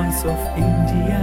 voice of India.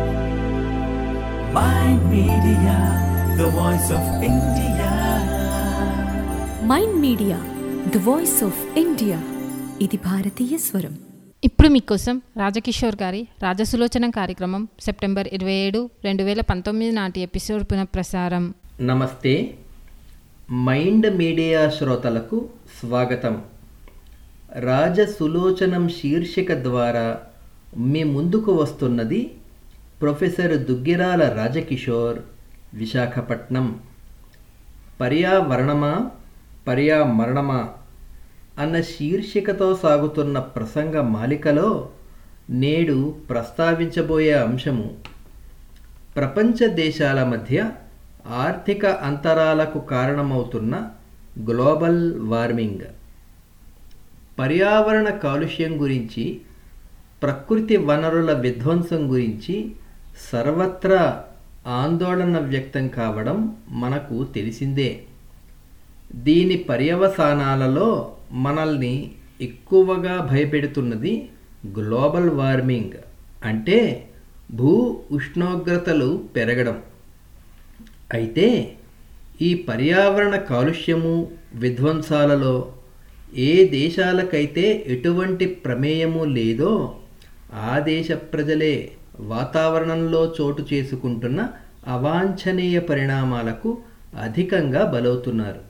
Mind Media, the voice of India. Mind media the voice of India ఇది భారతీయ స్వరం ఇప్పుడు మీకోసం రాజకిషోర్ గారి రాజసులోచన కార్యక్రమం సెప్టెంబర్ ఇరవై ఏడు రెండు వేల పంతొమ్మిది నాటి ఎపిసోడ్ పునఃప్రసారం నమస్తే మైండ్ మీడియా శ్రోతలకు స్వాగతం రాజసులోచనం శీర్షిక ద్వారా మీ ముందుకు వస్తున్నది ప్రొఫెసర్ దుగ్గిరాల రాజకిషోర్ విశాఖపట్నం పర్యావరణమా పర్యామరణమా అన్న శీర్షికతో సాగుతున్న ప్రసంగ మాలికలో నేడు ప్రస్తావించబోయే అంశము ప్రపంచ దేశాల మధ్య ఆర్థిక అంతరాలకు కారణమవుతున్న గ్లోబల్ వార్మింగ్ పర్యావరణ కాలుష్యం గురించి ప్రకృతి వనరుల విధ్వంసం గురించి సర్వత్రా ఆందోళన వ్యక్తం కావడం మనకు తెలిసిందే దీని పర్యవసానాలలో మనల్ని ఎక్కువగా భయపెడుతున్నది గ్లోబల్ వార్మింగ్ అంటే భూ ఉష్ణోగ్రతలు పెరగడం అయితే ఈ పర్యావరణ కాలుష్యము విధ్వంసాలలో ఏ దేశాలకైతే ఎటువంటి ప్రమేయము లేదో ఆ దేశ ప్రజలే వాతావరణంలో చోటు చేసుకుంటున్న అవాంఛనీయ పరిణామాలకు అధికంగా బలవుతున్నారు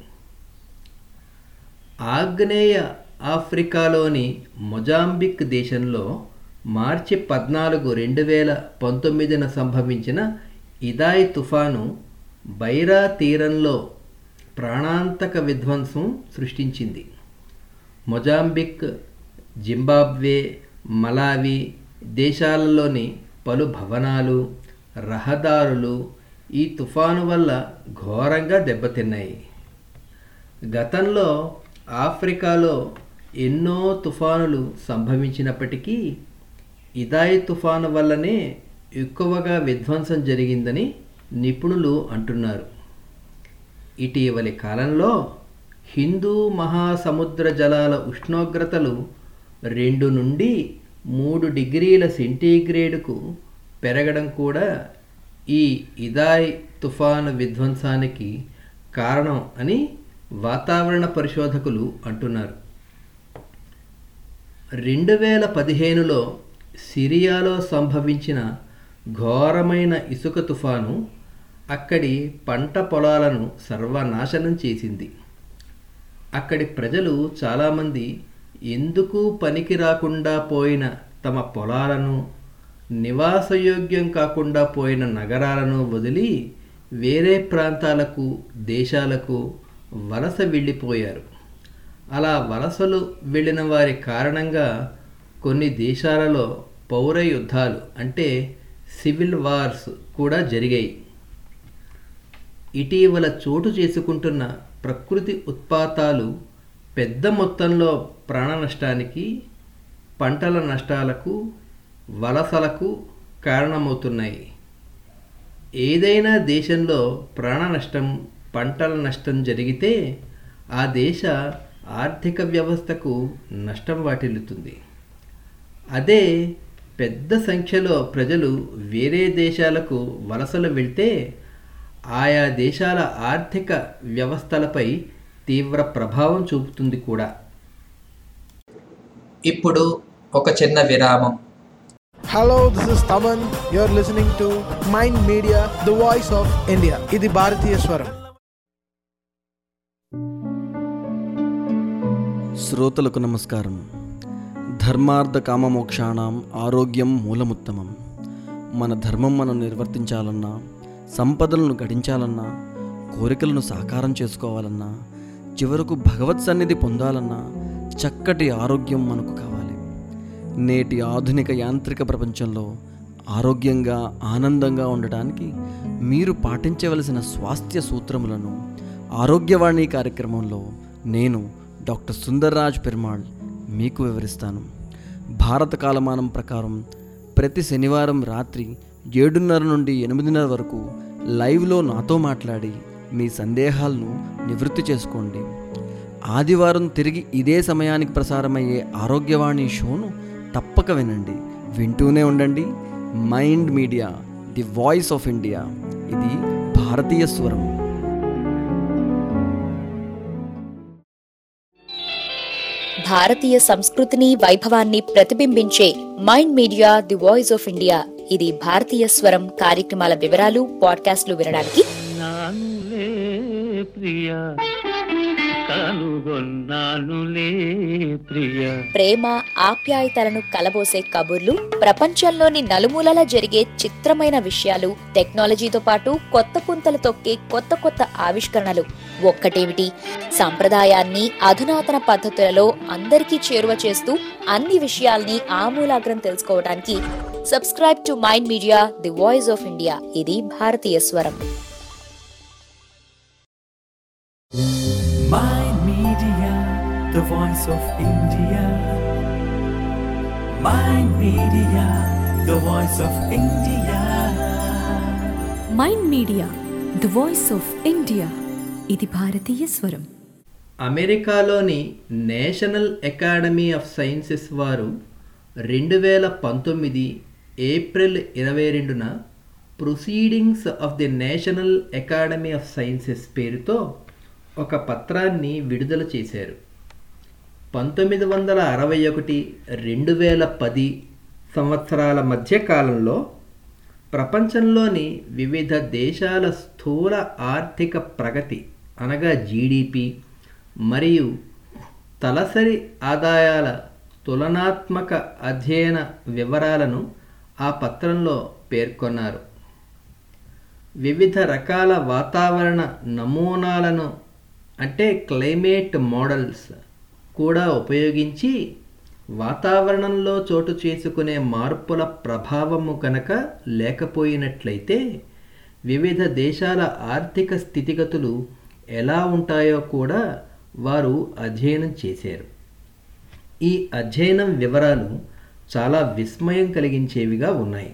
ఆగ్నేయ ఆఫ్రికాలోని మొజాంబిక్ దేశంలో మార్చి పద్నాలుగు రెండు వేల పంతొమ్మిదిన సంభవించిన ఇదాయ్ తుఫాను బైరా తీరంలో ప్రాణాంతక విధ్వంసం సృష్టించింది మొజాంబిక్ జింబాబ్వే మలావి దేశాలలోని పలు భవనాలు రహదారులు ఈ తుఫాను వల్ల ఘోరంగా దెబ్బతిన్నాయి గతంలో ఆఫ్రికాలో ఎన్నో తుఫానులు సంభవించినప్పటికీ ఇదాయి తుఫాను వల్లనే ఎక్కువగా విధ్వంసం జరిగిందని నిపుణులు అంటున్నారు ఇటీవలి కాలంలో హిందూ మహాసముద్ర జలాల ఉష్ణోగ్రతలు రెండు నుండి మూడు డిగ్రీల సెంటీగ్రేడ్కు పెరగడం కూడా ఈ ఇదాయ్ తుఫాను విధ్వంసానికి కారణం అని వాతావరణ పరిశోధకులు అంటున్నారు రెండు వేల పదిహేనులో సిరియాలో సంభవించిన ఘోరమైన ఇసుక తుఫాను అక్కడి పంట పొలాలను సర్వనాశనం చేసింది అక్కడి ప్రజలు చాలామంది ఎందుకు పనికి రాకుండా పోయిన తమ పొలాలను నివాసయోగ్యం కాకుండా పోయిన నగరాలను వదిలి వేరే ప్రాంతాలకు దేశాలకు వలస వెళ్ళిపోయారు అలా వలసలు వెళ్ళిన వారి కారణంగా కొన్ని దేశాలలో పౌర యుద్ధాలు అంటే సివిల్ వార్స్ కూడా జరిగాయి ఇటీవల చోటు చేసుకుంటున్న ప్రకృతి ఉత్పాతాలు పెద్ద మొత్తంలో ప్రాణ నష్టానికి పంటల నష్టాలకు వలసలకు కారణమవుతున్నాయి ఏదైనా దేశంలో ప్రాణ నష్టం పంటల నష్టం జరిగితే ఆ దేశ ఆర్థిక వ్యవస్థకు నష్టం వాటిల్లుతుంది అదే పెద్ద సంఖ్యలో ప్రజలు వేరే దేశాలకు వలసలు వెళ్తే ఆయా దేశాల ఆర్థిక వ్యవస్థలపై తీవ్ర ప్రభావం చూపుతుంది కూడా ఇప్పుడు ఒక చిన్న విరామం Hello, this is Taman. You're listening to Mind Media, the voice of India. ఇది భారతీయ స్వరం శ్రోతలకు నమస్కారం ధర్మార్థ కామమోక్షాణం ఆరోగ్యం మూలముత్తమం మన ధర్మం మనం నిర్వర్తించాలన్నా సంపదలను గడించాలన్నా కోరికలను సాకారం చేసుకోవాలన్నా చివరకు భగవత్ సన్నిధి పొందాలన్నా చక్కటి ఆరోగ్యం మనకు కావాలి నేటి ఆధునిక యాంత్రిక ప్రపంచంలో ఆరోగ్యంగా ఆనందంగా ఉండటానికి మీరు పాటించవలసిన స్వాస్థ్య సూత్రములను ఆరోగ్యవాణి కార్యక్రమంలో నేను డాక్టర్ సుందర్రాజ్ పెరుమాళ్ మీకు వివరిస్తాను భారత కాలమానం ప్రకారం ప్రతి శనివారం రాత్రి ఏడున్నర నుండి ఎనిమిదిన్నర వరకు లైవ్లో నాతో మాట్లాడి మీ సందేహాలను నివృత్తి చేసుకోండి ఆదివారం తిరిగి ఇదే సమయానికి ప్రసారమయ్యే ఆరోగ్యవాణి షోను తప్పక వినండి వింటూనే ఉండండి mind media the voice of India ఇది భారతీయ స్వరం భారతీయ సంస్కృతిని వైభవాన్ని ప్రతిబింబించే mind media the voice of India ఇది భారతీయ స్వరం కార్యక్రమాల వివరాలు పాడ్కాస్ట్లు వినడానికి నానులే ప్రియ కనుగొన్నానులే ప్రియ ప్రేమ ఆప్యాయతలను కలబోసే కబుర్లు ప్రపంచంలోని నలుమూలలా జరిగే చిత్రమైన విషయాలు టెక్నాలజీతో పాటు కొత్త పుంతలు తొక్కే కొత్త కొత్త ఆవిష్కరణలు ఒక్కటేమిటి సంప్రదాయాన్ని అధునాతన పద్ధతులలో అందరికీ చేరువ చేస్తూ అన్ని విషయాల్ని ఆమూలాగ్రం తెలుసుకోవడానికి subscribe to mind media the voice of India ఇది భారతీయ స్వరం Mind Media, the voice of India. Mind Media, the voice of India. Mind media the voice of India ఇది భారతీయ స్వరం అమెరికాలోని నేషనల్ అకాడమీ ఆఫ్ సైన్సెస్ వారు రెండు వేల పంతొమ్మిది ఏప్రిల్ ఇరవై రెండున proceedings of the National Academy of Sciences పేరుతో ఒక పత్రాన్ని విడుదల చేశారు పంతొమ్మిది వందల అరవై ఒకటి రెండు వేల పది సంవత్సరాల మధ్య కాలంలో ప్రపంచంలోని వివిధ దేశాల స్థూల ఆర్థిక ప్రగతి అనగా జీడిపి మరియు తలసరి ఆదాయాల తులనాత్మక అధ్యయన వివరాలను ఆ పత్రంలో పేర్కొన్నారు వివిధ రకాల వాతావరణ నమూనాలను అంటే క్లైమేట్ మోడల్స్ కూడా ఉపయోగించి వాతావరణంలో చోటు చేసుకునే మార్పుల ప్రభావము కనుక లేకపోయినట్లయితే వివిధ దేశాల ఆర్థిక స్థితిగతులు ఎలా ఉంటాయో కూడా వారు అధ్యయనం చేశారు ఈ అధ్యయనం వివరాలు చాలా విస్మయం కలిగించేవిగా ఉన్నాయి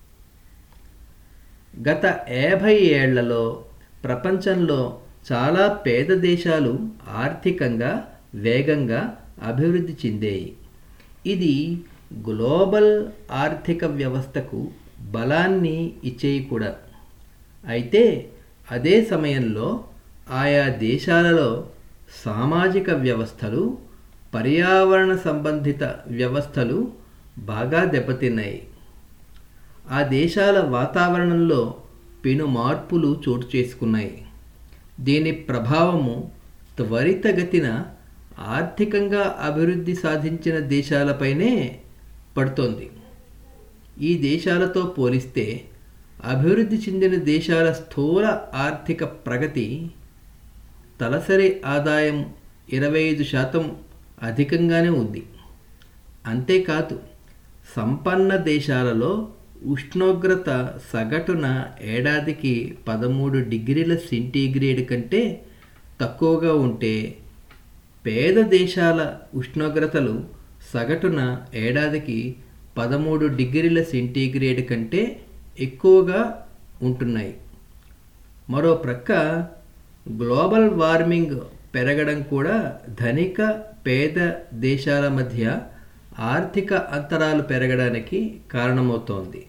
గత యాభై ఏళ్లలో ప్రపంచంలో చాలా పేద దేశాలు ఆర్థికంగా వేగంగా అభివృద్ధి చెందాయి ఇది గ్లోబల్ ఆర్థిక వ్యవస్థకు బలాన్ని ఇచ్చేవి కూడా అయితే అదే సమయంలో ఆయా దేశాలలో సామాజిక వ్యవస్థలు పర్యావరణ సంబంధిత వ్యవస్థలు బాగా దెబ్బతిన్నాయి ఆ దేశాల వాతావరణంలో పెను మార్పులు చోటు చేసుకున్నాయి దీని ప్రభావము త్వరితగతిన ఆర్థికంగా అభివృద్ధి సాధించిన దేశాలపైనే పడుతోంది ఈ దేశాలతో పోలిస్తే అభివృద్ధి చెందిన దేశాల స్థూల ఆర్థిక ప్రగతి తలసరి ఆదాయం ఇరవై ఐదు శాతం అధికంగానే ఉంది అంతేకాదు సంపన్న దేశాలలో ఉష్ణోగ్రత సగటున ఏడాదికి పదమూడు డిగ్రీల సెంటీగ్రేడ్ కంటే తక్కువగా ఉంటే పేద దేశాల ఉష్ణోగ్రతలు సగటున ఏడాదికి పదమూడు డిగ్రీల సెంటీగ్రేడ్ కంటే ఎక్కువగా ఉంటున్నాయి మరో ప్రక్క గ్లోబల్ వార్మింగ్ పెరగడం కూడా ధనిక పేద దేశాల మధ్య ఆర్థిక అంతరాలు పెరగడానికి కారణమవుతోంది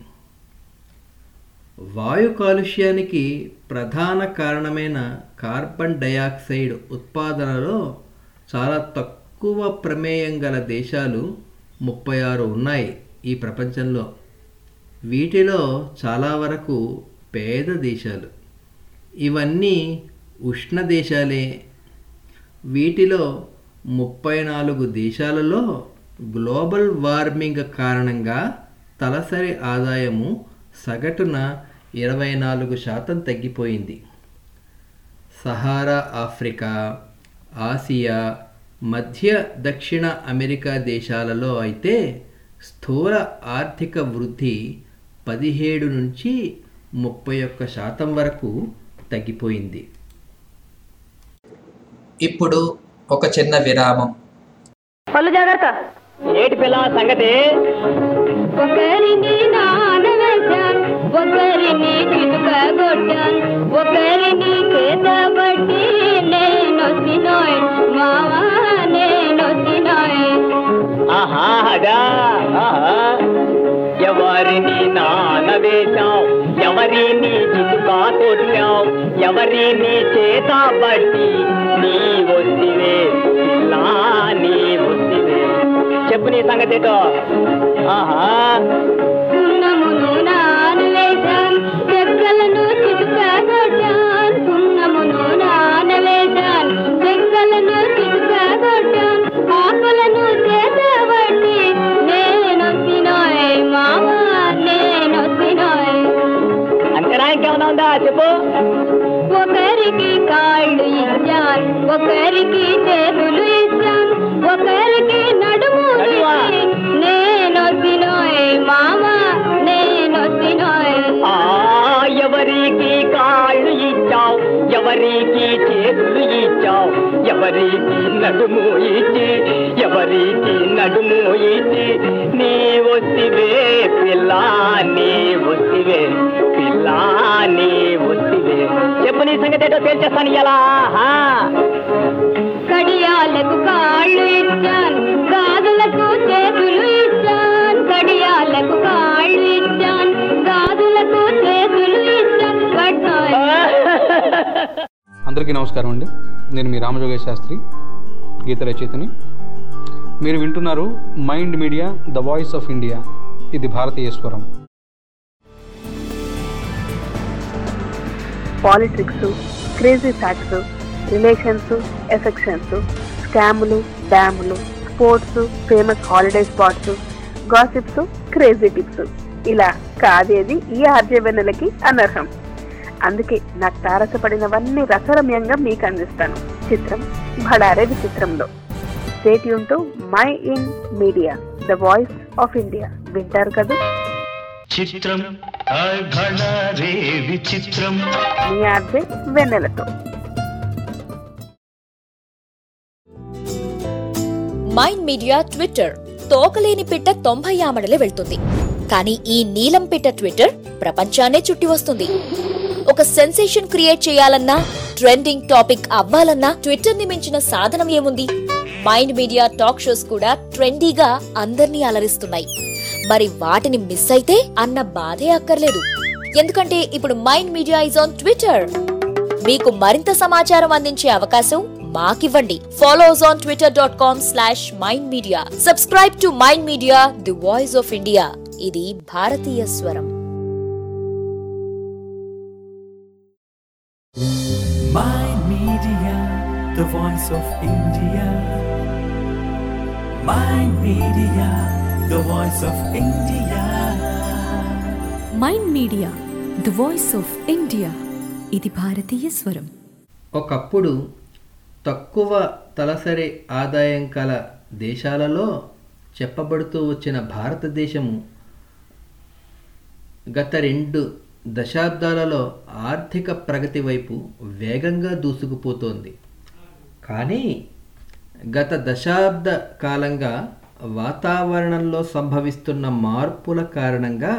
వాయు కాలుష్యానికి ప్రధాన కారణమైన కార్బన్ డయాక్సైడ్ ఉత్పాదనలో చాలా తక్కువ ప్రమేయం గల దేశాలు ముప్పై ఆరు ఉన్నాయి ఈ ప్రపంచంలో వీటిలో చాలా వరకు పేద దేశాలు ఇవన్నీ ఉష్ణ దేశాలే వీటిలో ముప్పై నాలుగు దేశాలలో గ్లోబల్ వార్మింగ్ కారణంగా తలసరి ఆదాయము సగటున ఇరవై నాలుగు శాతం తగ్గిపోయింది సహారా ఆఫ్రికా ఆసియా మధ్య దక్షిణ అమెరికా దేశాలలో అయితే స్థూల ఆర్థిక వృద్ధి పదిహేడు నుంచి ముప్పై ఒక్క శాతం వరకు తగ్గిపోయింది ఇప్పుడు ఒక చిన్న విరామం ఏటి పిల్ల సంగతి ఒకరిని నానవేశాను ఒకరిని చిలుకగొట్టాను ఒకరిని చేతబట్టి నేనొచ్చినోయ్ మావా నేనొచ్చినోయ్ ఆహా అదా ఆహా నానవేశావు ఎవరిని చితుకా కొట్టావు ఎవరిని చేత బట్టి నీ వస్తివే పిల్లా నీ వస్తివే చెప్పు నీ సంగతితో ఆహా పున్నమును నానవేశాన్ చెక్కలను చిటుకగొట్టాన్ పున్నమును నానవేశాన్ చెక్కలను చిటుకగొట్టాన్ ఆకులను చేతబట్టి నేనొచ్చినోయ్ మామ నేనొచ్చినోయ్ అంతేనా ఇంకేమన్నా ఉందా చెప్పు ఒకరికి కాళ్ళు ఇచ్చాన్ ఒకరికి చేతులు ఇచ్చాన్ ఒకరికి నడుము నడుమా? ఇచ్చి నేనొచ్చినోయ్ మామ నేనొచ్చినోయ్ ఆ ఎవరికి కాళ్ళు ఇచ్చావు ఎవరికి చేతులు ఇచ్చావు ఎవరికి నడుము ఇచ్చి ఎవరికి నడుము ఇచ్చి నీ వస్తివే పిల్ల నీ వస్తివే పిల్ల నీ వస్తివే చెప్పు నీ సంగతి ఏంటో తేల్చేస్తాను ఇలా కడియాలకు కాళ్ళు ఇచ్చాన్ గాజులకు చేతులు ఇచ్చాన్ కడియాలకు కాళ్ళు ఇచ్చాన్ గాజులకు చేతులు ఇచ్చాన్ పట్నాయ్ అందరికీ నమస్కారం అండి నేను మీ రామజోగేశ్ శాస్త్రి గీత రచయితని మీరు వింటున్నారు mind media the voice of India ఇది భారతీయ స్వరం politics crazy facts relations affections స్కాములు డ్యాములు sports famous holiday spots gossips crazy tips ఇలా కాదేది ఈ ఆర్జవెన్నెలకి అనర్హం అందుకే నాకు తారసపడినవన్నీ రసరమ్యంగా మీకు అందిస్తాను చిత్రం భడారే విచిత్రంలో స్టేట్ యూన్ mind media the voice of India వింటారు కదా చిత్రం రే విచిత్రం మీ ఆర్జే వెన్నెలతో మైండ్ మీడియా ట్విట్టర్ తోకలేని పిట్ట తొంభై ఆమడలే వెళ్తుంది కానీ ఈ నీలం పిట్ట ట్విట్టర్ ప్రపంచాన్నే చుట్టి వస్తుంది ఒక సెన్సేషన్ క్రియేట్ చేయాలన్నా ట్రెండింగ్ టాపిక్ అవ్వాలన్నా ట్విట్టర్ ని మించిన సాధనం ఏముంది మైండ్ మీడియా టాక్ షోస్ కూడా ట్రెండీగా అందర్నీ అలరిస్తున్నాయి మరి వాటిని మిస్ అయితే అన్న బాధే అక్కర్లేదు ఎందుకంటే ఇప్పుడు mind media is on Twitter మీకు మరింత సమాచారం అందించే అవకాశం మాకివ్వండి follow us on Twitter dot com slash mind media subscribe to mind media the voice of India ఇది భారతీయ స్వరం Mind Media, the voice of India. Mind Media, the voice of India. Mind media the voice of India ఇది భారతీయ స్వరం ఒకప్పుడు తక్కువ తలసరి ఆదాయం కల దేశాలలో చెప్పబడుతూ వచ్చిన భారతదేశము గత రెండు దశాబ్దాలలో ఆర్థిక ప్రగతి వైపు వేగంగా దూసుకుపోతోంది కానీ గత దశాబ్ద కాలంగా వాతావరణంలో సంభవిస్తున్న మార్పుల కారణంగా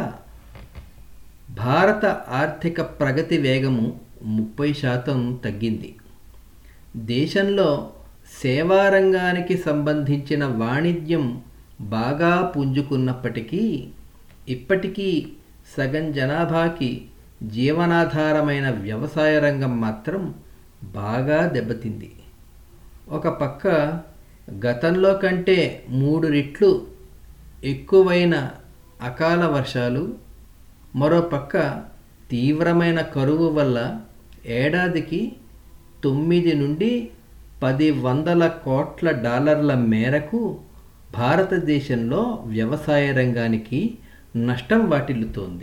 భారత ఆర్థిక ప్రగతి వేగము ముప్పై శాతం తగ్గింది దేశంలో సేవా రంగానికి సంబంధించిన వాణిజ్యం బాగా పుంజుకున్నప్పటికీ ఇప్పటికీ సగం జనాభాకి జీవనాధారమైన వ్యవసాయ రంగం మాత్రం బాగా దెబ్బతింది ఒక పక్క గతంలో కంటే మూడు రెట్లు ఎక్కువైన అకాల వర్షాలు మరో పక్క తీవ్రమైన కరువు వల్ల ఏడాదికి తొమ్మిది నుండి పది వందల కోట్ల డాలర్ల మేరకు భారతదేశంలో వ్యవసాయ రంగానికి నష్టం వాటిల్లుతోంది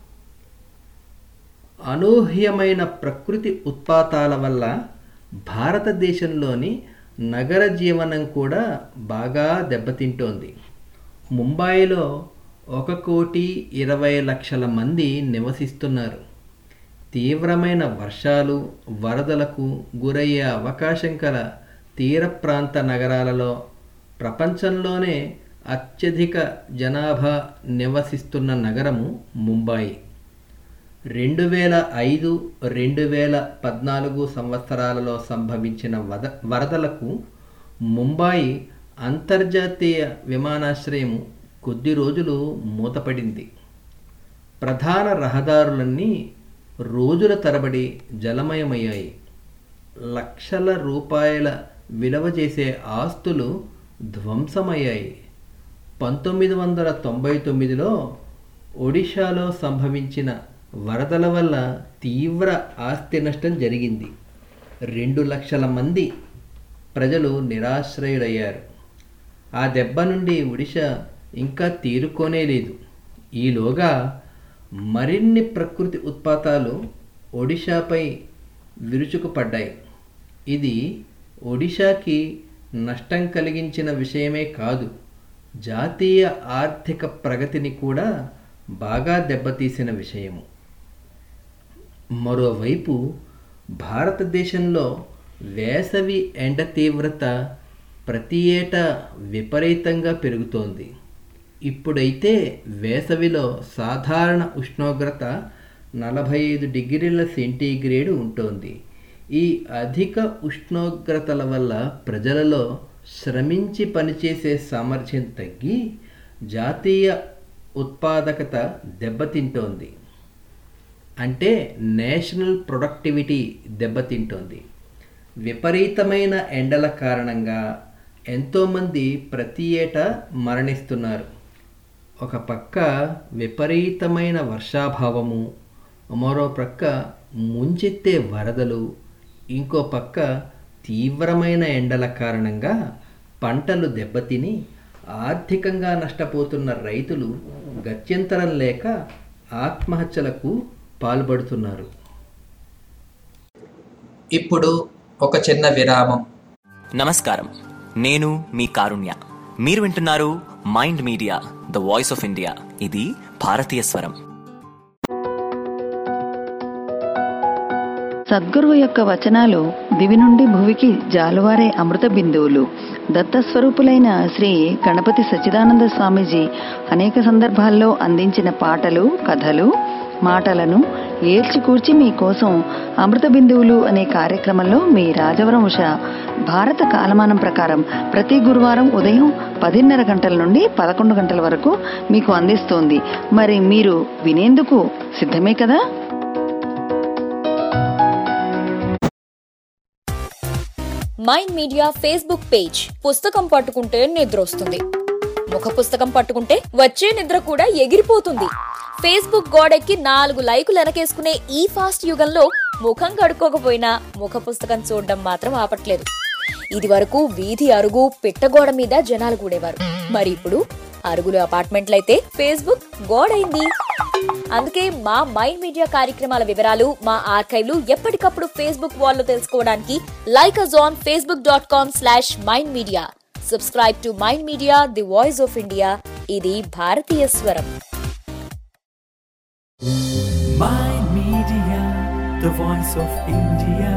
అనూహ్యమైన ప్రకృతి ఉత్పాతాల వల్ల భారతదేశంలోని నగర జీవనం కూడా బాగా దెబ్బతింటోంది ముంబాయిలో ఒక కోటి ఇరవై లక్షల మంది నివసిస్తున్నారు తీవ్రమైన వర్షాలు వరదలకు గురయ్యే అవకాశం కల తీర ప్రాంత నగరాలలో ప్రపంచంలోనే అత్యధిక జనాభా నివసిస్తున్న నగరము ముంబాయి రెండు వేల ఐదు రెండు వేల పద్నాలుగు సంవత్సరాలలో సంభవించిన వద వరదలకు ముంబాయి అంతర్జాతీయ విమానాశ్రయం కొద్ది రోజులు మూతపడింది ప్రధాన రహదారులన్నీ రోజుల తరబడి జలమయమయ్యాయి లక్షల రూపాయల విలువ చేసే ఆస్తులు ధ్వంసమయ్యాయి పంతొమ్మిది వందల తొంభై తొమ్మిదిలో ఒడిశాలో సంభవించిన వరదల వల్ల తీవ్ర ఆస్తి నష్టం జరిగింది రెండు లక్షల మంది ప్రజలు నిరాశ్రయులయ్యారు ఆ దెబ్బ నుండి ఒడిశా ఇంకా తీరుకోనే లేదు ఈలోగా మరిన్ని ప్రకృతి ఉత్పాతాలు ఒడిశాపై విరుచుకుపడ్డాయి ఇది ఒడిశాకి నష్టం కలిగించిన విషయమే కాదు జాతీయ ఆర్థిక ప్రగతిని కూడా బాగా దెబ్బతీసిన విషయము మరోవైపు భారతదేశంలో వేసవి ఎండ తీవ్రత ప్రతి ఏటా విపరీతంగా పెరుగుతోంది ఇప్పుడైతే వేసవిలో సాధారణ ఉష్ణోగ్రత నలభై ఐదు డిగ్రీల సెంటీగ్రేడ్ ఉంటుంది ఈ అధిక ఉష్ణోగ్రతల వల్ల ప్రజలలో శ్రమించి పనిచేసే సామర్థ్యం తగ్గి జాతీయ ఉత్పాదకత దెబ్బతింటోంది అంటే నేషనల్ ప్రొడక్టివిటీ దెబ్బతింటోంది విపరీతమైన ఎండల కారణంగా ఎంతోమంది ప్రతి ఏటా మరణిస్తున్నారు ఒక పక్క విపరీతమైన వర్షాభావము మరో ప్రక్క ముంచెత్తే వరదలు ఇంకో పక్క తీవ్రమైన ఎండల కారణంగా పంటలు దెబ్బతిని ఆర్థికంగా నష్టపోతున్న రైతులు గత్యంతరం లేక ఆత్మహత్యలకు పాల్పడుతున్నారు ఇప్పుడు ఒక చిన్న విరామం నమస్కారం నేను మీ కారుణ్య మీరు వింటున్నారు mind media the voice of India ఇది భారతీయ స్వరం సద్గురువు యొక్క వచనాలు దివి నుండి భువికి జాలువారే అమృత బిందువులు దత్తస్వరూపులైన శ్రీ గణపతి సచ్చిదానంద స్వామీజీ అనేక సందర్భాల్లో అందించిన పాటలు కథలు మాటలను ఏల్చికూర్చి మీకోసం అమృత బిందువులు అనే కార్యక్రమంలో మీ రాజవరం ఉష భారత కాలమానం ప్రకారం ప్రతి గురువారం ఉదయం పదిన్నర గంటల నుండి పదకొండు గంటల వరకు మీకు అందిస్తోంది మరి మీరు వినేందుకు సిద్ధమే కదా మైండ్ మీడియా ఫేస్బుక్ పేజ్ పుస్తకం పట్టుకుంటే నిద్ర వస్తుంది ముఖ పుస్తకం పట్టుకుంటే వచ్చే నిద్ర కూడా ఎగిరిపోతుంది ఫేస్బుక్ గోడెక్కి నాలుగు లైకులు వెనకేసుకునే ఈ ఫాస్ట్ యుగంలో ముఖం కడుక్కోకపోయినా ముఖ పుస్తకం చూడడం మాత్రం ఆపట్లేదు ఇది వరకు వీధి అరుగు పిట్టగోడ మీద జనాలు కూడేవారు మరి ఇప్పుడు అరుగులు అపార్ట్మెంట్లయితే ఫేస్బుక్ గోడైంది అందుకే మా మైండ్ మీడియా కార్యక్రమాల వివరాలు మా ఆర్కైవ్లు ఎప్పటికప్పుడు ఫేస్బుక్ వాల్లో తెలుసుకోవడానికి like us on Facebook dot com slash mind media subscribe to mind media the voice of India ఇది భారతీయ స్వరం Mind Media, the voice of India.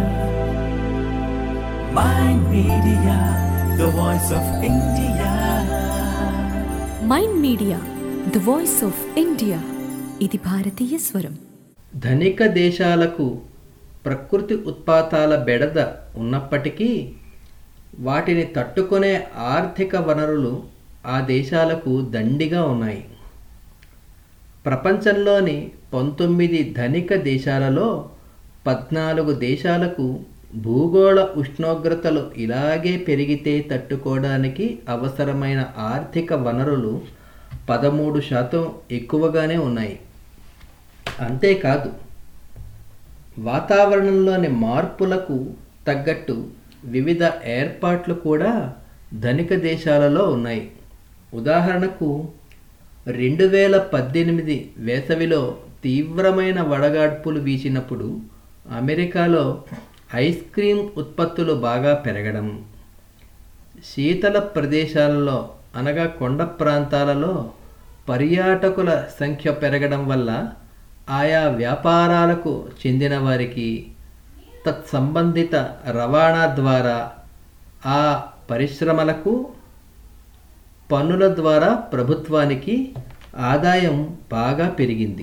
Mind Media, the voice of India. Mind media the voice of India ఇది భారతీయ స్వరం ధనిక దేశాలకు ప్రకృతి ఉత్పాతాల బెడద ఉన్నప్పటికీ వాటిని తట్టుకునే ఆర్థిక వనరులు ఆ దేశాలకు దండిగా ఉన్నాయి ప్రపంచంలోని పంతొమ్మిది ధనిక దేశాలలో పద్నాలుగు దేశాలకు భూగోళ ఉష్ణోగ్రతలు ఇలాగే పెరిగితే తట్టుకోవడానికి అవసరమైన ఆర్థిక వనరులు పదమూడు శాతం ఎక్కువగానే ఉన్నాయి అంతేకాదు వాతావరణంలోని మార్పులకు తగ్గట్టు వివిధ ఏర్పాట్లు కూడా ధనిక దేశాలలో ఉన్నాయి ఉదాహరణకు రెండు వేల పద్దెనిమిది వేసవిలో తీవ్రమైన వడగాడ్పులు వీచినప్పుడు అమెరికాలో ఐస్ క్రీం ఉత్పత్తులు బాగా పెరగడం శీతల ప్రదేశాలలో అనగా కొండ ప్రాంతాలలో పర్యాటకుల సంఖ్య పెరగడం వల్ల ఆయా వ్యాపారాలకు చెందిన వారికి తత్సంబంధిత రవాణా ద్వారా ఆ పరిశ్రమలకు పన్నుల ద్వారా ప్రభుత్వానికి ఆదాయం బాగా పెరిగింది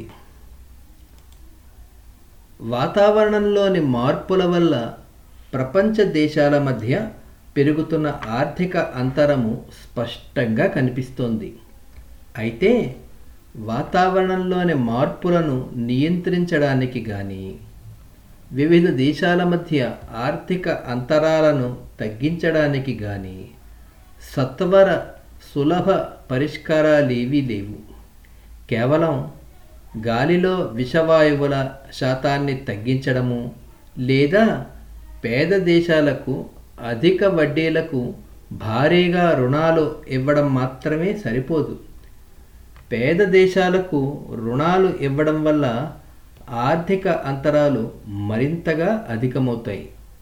వాతావరణంలోని మార్పుల వల్ల ప్రపంచ దేశాల మధ్య పెరుగుతున్న ఆర్థిక అంతరము స్పష్టంగా కనిపిస్తోంది అయితే వాతావరణంలోని మార్పులను నియంత్రించడానికి కానీ వివిధ దేశాల మధ్య ఆర్థిక అంతరాలను తగ్గించడానికి కానీ సత్వర సులభ పరిష్కారాలేవీ లేవు కేవలం గాలిలో విషవాయువుల శాతాన్ని తగ్గించడము లేదా పేద దేశాలకు అధిక వడ్డీలకు భారీగా రుణాలు ఇవ్వడం మాత్రమే సరిపోదు పేద దేశాలకు రుణాలు ఇవ్వడం వల్ల ఆర్థిక అంతరాలు మరింతగా అధికమవుతాయి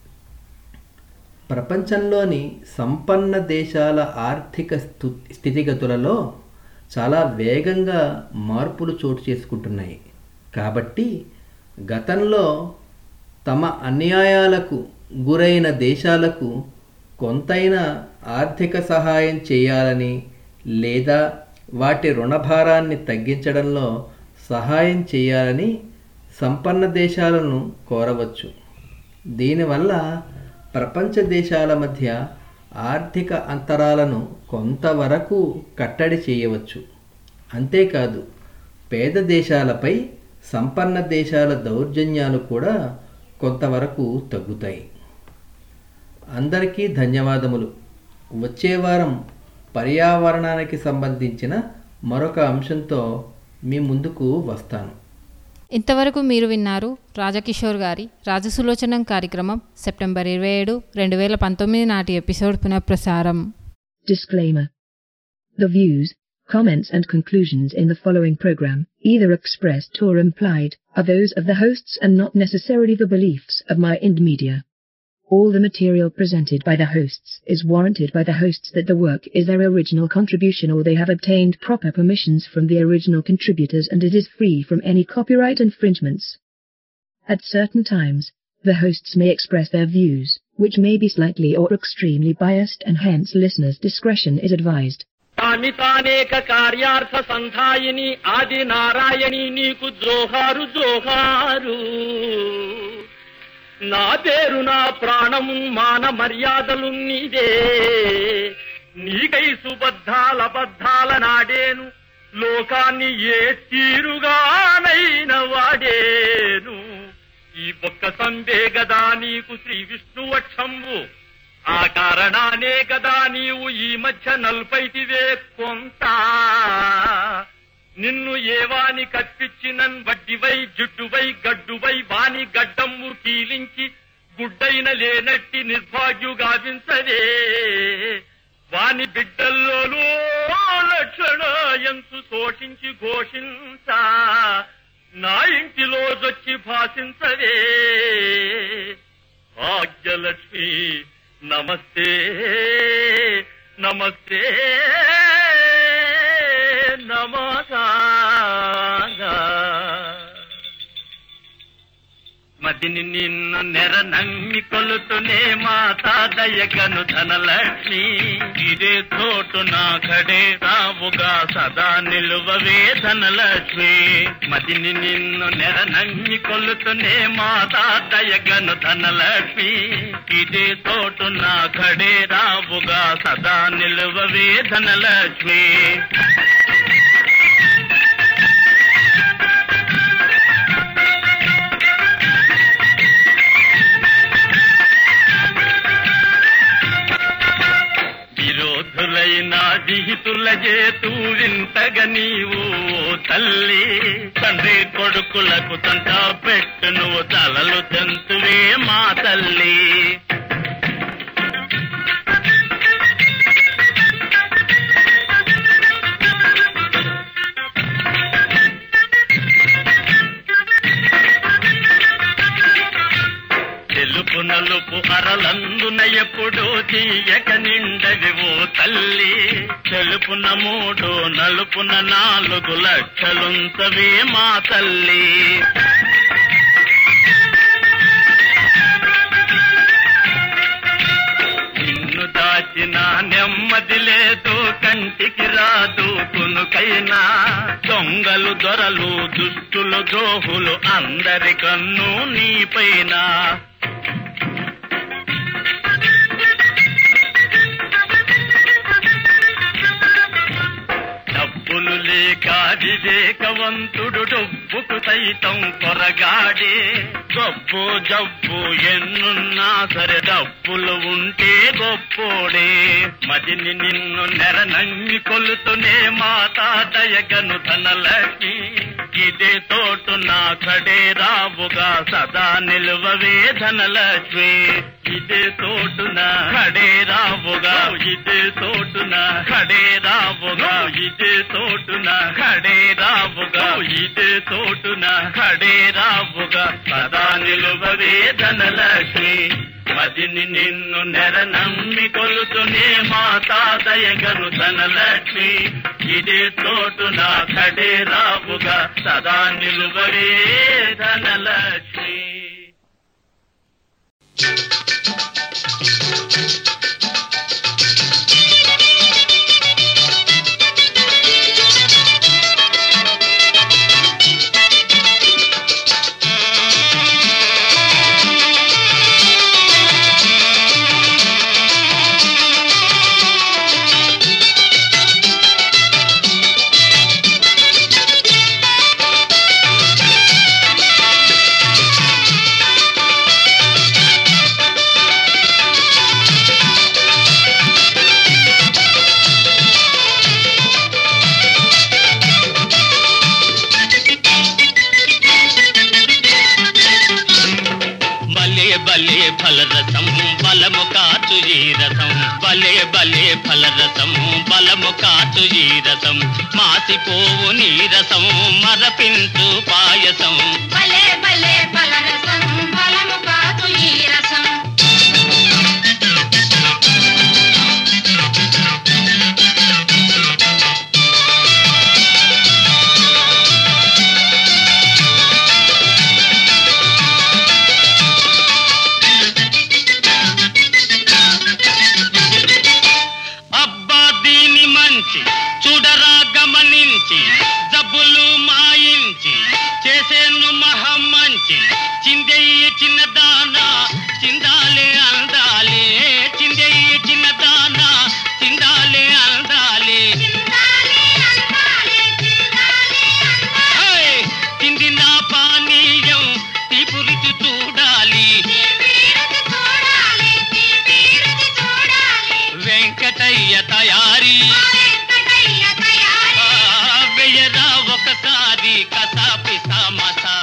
ప్రపంచంలోని సంపన్న దేశాల ఆర్థిక స్థు స్థితిగతులలో చాలా వేగంగా మార్పులు చోటు చేసుకుంటున్నాయి కాబట్టి గతంలో తమ అన్యాయాలకు గురైన దేశాలకు కొంతైనా ఆర్థిక సహాయం చేయాలని లేదా వాటి రుణభారాన్ని తగ్గించడంలో సహాయం చేయాలని సంపన్న దేశాలను కోరవచ్చు దీనివల్ల ప్రపంచ దేశాల మధ్య ఆర్థిక అంతరాలను కొంతవరకు కట్టడి చేయవచ్చు అంతేకాదు పేద దేశాలపై సంపన్న దేశాల దౌర్జన్యాలు కూడా కొంతవరకు తగ్గుతాయి అందరికీ ధన్యవాదములు వచ్చే వారం పర్యావరణానికి సంబంధించిన మరొక అంశంతో మీ ముందుకు వస్తాను ఇంతవరకు మీరు విన్నారు రాజకిషోర్ గారి రాజసులోచనం కార్యక్రమం సెప్టెంబర్ ఇరవై ఏడు రెండు వేల పంతొమ్మిది నాటి ఎపిసోడ్ పునఃప్రసారం Disclaimer. The views, comments and conclusions in the following program, either expressed or implied, are those of the hosts and not necessarily the beliefs of my Ind Media. All the material presented by the hosts is warranted by the hosts that the work is their original contribution or they have obtained proper permissions from the original contributors and it is free from any copyright infringements. At certain times, the hosts may express their views, which may be slightly or extremely biased and hence listeners' discretion is advised. తామితానేక కార్యార్థ సంధాయిని ఆది నారాయణి నీకు జోహారు జోహారు నా పేరు నా ప్రాణము మాన మర్యాదలు నీదే నీకై సుబద్ధాల బద్ధాల నాడేను లోకాన్ని ఏ తీరుగానైన వాడేను ఈ ఒక్క సందే గదా నీకు శ్రీ విష్ణువక్షంబు ఆ కారణానే కదా నీవు ఈ మధ్య నల్పైతివే కొంత నిన్ను ఏవాని కప్పించినన్ వడ్డివై జుట్టువై గడ్డువై వాని గడ్డమ్ము కీలించి గుడ్డైన లేనట్టి నిర్భాగ్యు గావించదే వాని బిడ్డల్లోనూ లక్షణ ఎంతు శోషించి ఘోషించ నా ఇంటిలో జొచ్చి భాషించదే భాగ్యలక్ష్మి నమస్తే నమస్తే నమస్కార మదిని నిన్ను నెర నమ్మి కొలుతునే మాతా దయగను ధనలక్ష్మి ఇదే చోటు నా కడే రావుగా సదా నిలువవే ధనలక్ష్మి మదిని నిన్ను నెర నమ్మి కొలుతునే మాతా దయగను ధనలక్ష్మి ఇదే చోటు నా కడే రావుగా సదా నిలువవే ధనలక్ష్మి విరోధులైన విహితుల చేతూ వింతగ నీవు ఓ తల్లి తండ్రి కొడుకులకు తంట పెట్టు నువ్వు తలలు తెంతువే మా తల్లి తెలుపు నలుపు అరలందున ఎప్పుడు తీయక నిండవి ఓ తల్లి తెలుపున మూడు నలుపున నాలుగు లక్షలుంచవే మా తల్లి నిన్ను దాచిన నెమ్మది లేదు కంటికి రాదు కునుకైనా దొంగలు దొరలు దుష్టులు ద్రోహులు అందరి కన్ను నీపైన డబ్బులు లే వివేక వివేకవంతుడు డొబ్బుకు సైతం కొరగాడే గొప్పు జబ్బు ఎన్నున్నా సరే డబ్బులు ఉంటే గొప్పోడే మదిని నిన్ను నెర నమ్మి కొలుతునే మాతా దయగను ధనలక్ష్మి ఇదే తోటు నా కడే రావుగా సదా నిలువవే ధనలక్ష్మి ఇదే తోటున కడే రావుగా ఇదే తోటున కడే రావుగా ఇదే తోటున కడే రావుగా ఇదే తోటున కడే రావుగా సదా నిలువవే ధనలక్ష్మి మదిని నిన్ను నెర నమ్మి కొలుతునే మాతా దయగను ధనలక్ష్మి ఇదే తోటున కడే రావుగా సదా నిలువవే ధనలక్ష్మి భలే భలే ఫలరసం బలము కాచు ఈ రసం భలే భలే ఫలరసం బలము కాచు ఈ రసం మాసిపోవు నీరసం మరపించు పాయసం భలే భలే ఫలరసం ఫలము కాదు ఈ రసం అబ్బా దీని మంచి చూడరా గమనించి జబ్బులు మాయించి చేసేను మహం మంచి చిందెయ్యి చిన్నదానా చిందాలే అందాలే చిందెయ్యి చిన్నదానా చిందాలే అందాలే హేయ్! తింది నా పానీయం తీపు రుచి చూడాలి వెంకటయ్య తయారీ ఆ, వెయ్యరా ఒకసారి కసాపి సమసా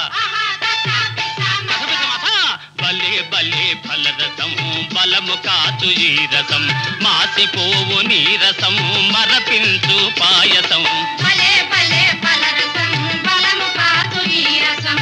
భలే భలే ఫలరసం బలము కాచు ఈ రసం మాసిపోవు నీరసం మరపించు పాయసం భలే భలే ఫలరసం ఫలము కాదు ఈ రసం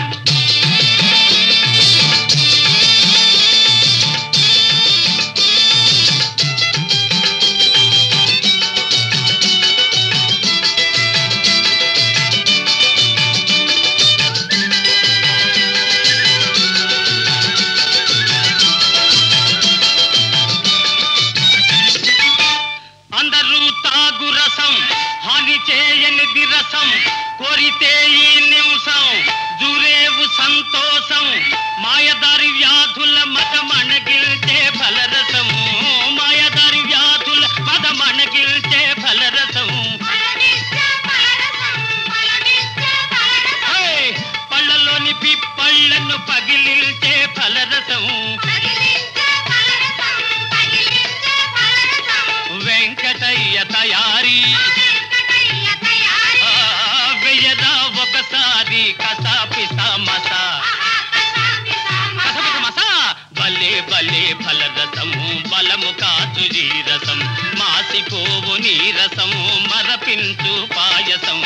అందరూ తాగు రసం హాని చేయనిది రసం కోరితే ఈ నిమిషం జూరేవు సంతోషం మాయదారి వ్యాధుల మతమణగిల్చే ఫలరసము మాయదారి వ్యాధుల మతమణగిల్చే ఫలరసం హేయ్! పళ్ళలోని పిప్పళ్ళను పగిలిల్చే ఫలరసం వెంకటయ్య తయారీ ఆ, వెయ్యరా ఒకసారి కసాపి సమసా కసపిసమసా భలే భలే ఫలరసము బలము కాచు ఈ రసం మాసిపోవు నీరసము మరపించు పాయసం